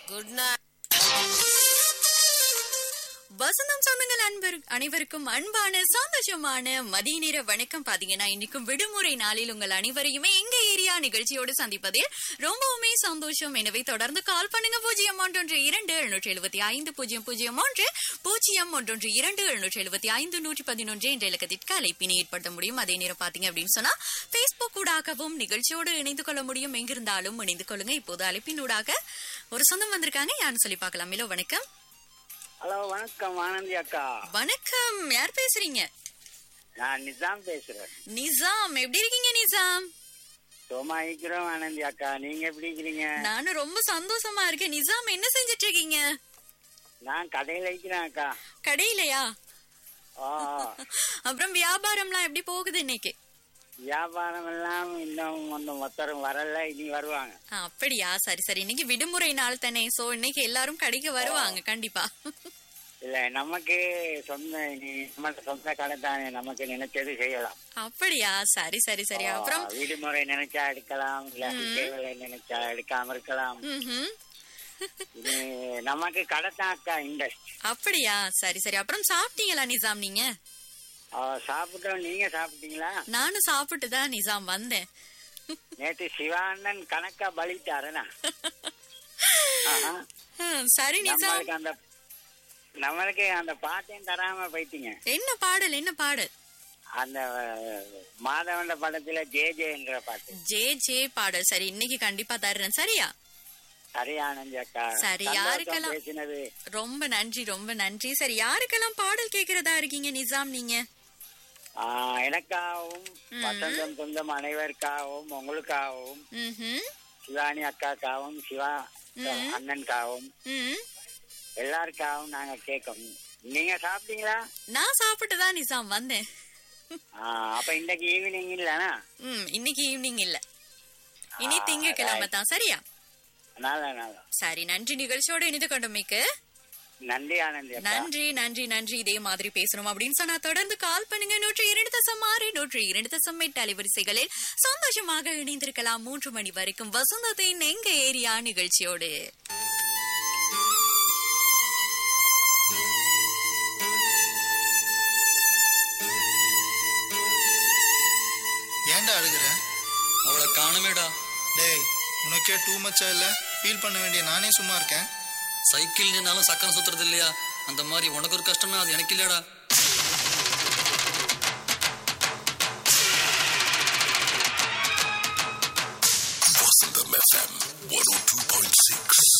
Good night வசந்தம் சொந்தங்கள் அன்பர் அனைவருக்கும் அன்பான சந்தோஷமான மதிய நேர வணக்கம் பாத்தீங்கன்னா இன்னைக்கும் விடுமுறை நாளில் உங்கள் அனைவரையுமே எங்க ஏரியா நிகழ்ச்சியோடு சந்திப்பதில் ரொம்பவுமே சந்தோஷம் எனவே தொடர்ந்து கால் பண்ணுங்க பூஜ்ஜியம் ஒன்றொன்று இரண்டு எழுநூற்றி எழுபத்தி ஐந்து பூஜ்ஜியம் பூஜ்ஜியம் ஒன்று பூஜ்ஜியம் ஒன்றொன்று இரண்டு எழுநூற்றி எழுபத்தி ஐந்து நூற்றி பதினொன்று என்ற இலக்கத்திற்கு அழைப்பினை ஏற்படுத்த முடியும் அதே நேரம் பாத்தீங்க அப்படின்னு சொன்னா பேஸ்புக் ஊடாகவும் நிகழ்ச்சியோடு இணைந்து கொள்ள முடியும் எங்கிருந்தாலும் இணைந்து கொள்ளுங்க இப்போது அழைப்பின் ஊடாக ஒரு சொந்தம் வந்திருக்காங்க யாருன்னு சொல்லி பார்க்கலாம் ஹலோ வணக்கம் ஹலோ வணக்கம் ஆனந்தி அக்கா வணக்கம் யார் பேசுறீங்க நான் நிசாம் பேசுறேன் நிசாம் எப்படி இருக்கீங்க நிசாம் சும்மா இருக்கிறோம் ஆனந்தி அக்கா நீங்க எப்படி இருக்கிறீங்க நானும் ரொம்ப சந்தோஷமா இருக்கேன் நிசாம் என்ன செஞ்சுட்டு இருக்கீங்க நான் கடையில இருக்கிறேன் அக்கா கடையிலயா ஆ, அப்புறம் வியாபாரம்லாம் எப்படி போகுது இன்னைக்கு வியாபாரம் எல்லாம் இன்னும் ஒன்றும் ஒருத்தரும் வரல இனி வருவாங்க ஆ, அப்படியா சரி சரி இன்னைக்கு விடுமுறை நாள் தானே சோ இன்னைக்கு எல்லாரும் கடைக்கு வருவாங்க கண்டிப்பா இல்ல நமக்கு சொந்த இனி நமக்கு சொந்த கடை தானே நமக்கு நினைச்சது செய்யலாம் அப்படியா சரி சரி சரி அப்புறம் ஆ, விடுமுறை நினைச்சா எடுக்கலாம் இல்ல தேவையில்லை நினைச்சா எடுக்காம இருக்கலாம் ம்ஹும். இது நமக்கு கடை தான் அக்கா இண்டஸ்ட் அப்படியா சரி சரி அப்புறம் சாப்பிட்டீங்களா நிசாம் நீங்க சாப்பிட்டோம் நீங்க சாப்பிட்டீங்களா நானும் சாப்பிட்டு தான் நிசாம் வந்தேன் நேத்து சிவானந்தன் கணக்கா பலிட்டாருனா ஆஹா. ஹம், சரி நிசாம் நம்மளுக்கு அந்த நம்மளுக்கு அந்த பாட்டையும் தராம போயிட்டீங்க என்ன பாடல் என்ன பாடல் அந்த அஹ், மாதவண்ட படத்துல ஜே ஜேங்கிற பாட்டு ஜே ஜே பாடல் சரி இன்னைக்கு கண்டிப்பா தர்றேன் சரியா சரி ஆனந்தி அக்கா சரி, சந்தோஷம் யாருக்கெல்லாம்? பேசினது ரொம்ப நன்றி ரொம்ப நன்றி சரி யாருக்கெல்லாம் பாடல் கேக்குறதா இருக்கீங்க நிசாம் நீங்க ஆஹ், எனக்காகவும் வசந்தம் சொந்தம் அனைவருக்காகவும் உங்களுக்காகவும் ம்ஹும். சிவானி அக்காக்காகவும் சிவா அண்ணனுக்காகவும் ம். எல்லாருக்காகவும் நாங்க கேட்கணும் நீங்க சாப்பிட்டீங்களா நான் சாப்பிட்டு தான் நிசாம் வந்தேன் ஆஹ், அப்ப இன்னைக்கு ஈவினிங் இல்லனா ம் இன்னைக்கு ஈவினிங் இல்ல இனி ஆ, திங்கட்கிழமை தான் சரியா நல்ல நல்ல சரி நன்றி நிகழ்ச்சியோட இணைந்து கொண்டமைக்கு நன்றி ஆனந்தி அக்கா நன்றி நன்றி நன்றி இதே மாதிரி பேசணும் அப்படின்னு சொன்னா தொடர்ந்து கால் பண்ணுங்க நூற்றி இரண்டு தசம் ஆறு நூற்றி இரண்டு தசம் எட்டு அலைவரிசைகளில் சந்தோஷமாக இணைந்திருக்கலாம் மூன்று மணி வரைக்கும் வசந்தத்தின் எங்க ஏரியா நிகழ்ச்சியோடு ஏன்டா அழுகுற அவளை காணுமேடா டேய் உனக்கே டூ மச்சா இல்ல ஃபீல் பண்ண வேண்டிய நானே சும்மா இருக்கேன் சைக்கிள் நின்னாலும் சக்கரம் சுத்துறது இல்லையா அந்த மாதிரி உனக்கு ஒரு கஷ்டம்னா அது எனக்கு இல்லையாடா Vasantham FM 102.6.